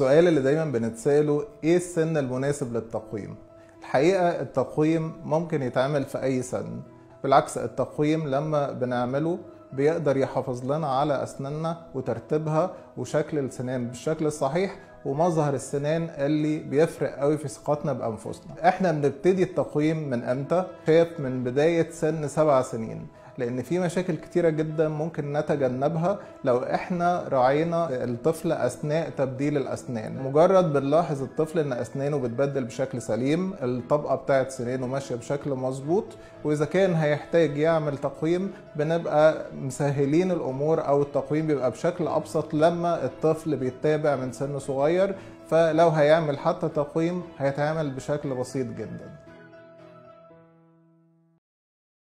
السؤال اللي دايما بنتساله ايه السن المناسب للتقويم الحقيقة التقويم ممكن يتعمل في اي سن بالعكس التقويم لما بنعمله بيقدر يحافظ لنا على اسناننا وترتيبها وشكل السنان بالشكل الصحيح ومظهر السنان اللي بيفرق قوي في ثقتنا بانفسنا احنا بنبتدي التقويم من امتى شايف من بدايه سن سبع سنين لان في مشاكل كتيره جدا ممكن نتجنبها لو احنا راعينا الطفل اثناء تبديل الاسنان مجرد بنلاحظ الطفل ان اسنانه بتبدل بشكل سليم الطبقه بتاعت سنانه ماشيه بشكل مظبوط واذا كان هيحتاج يعمل تقويم بنبقى مسهلين الامور او التقويم بيبقى بشكل ابسط لما الطفل بيتابع من سن صغير فلو هيعمل حتى تقويم هيتعمل بشكل بسيط جدا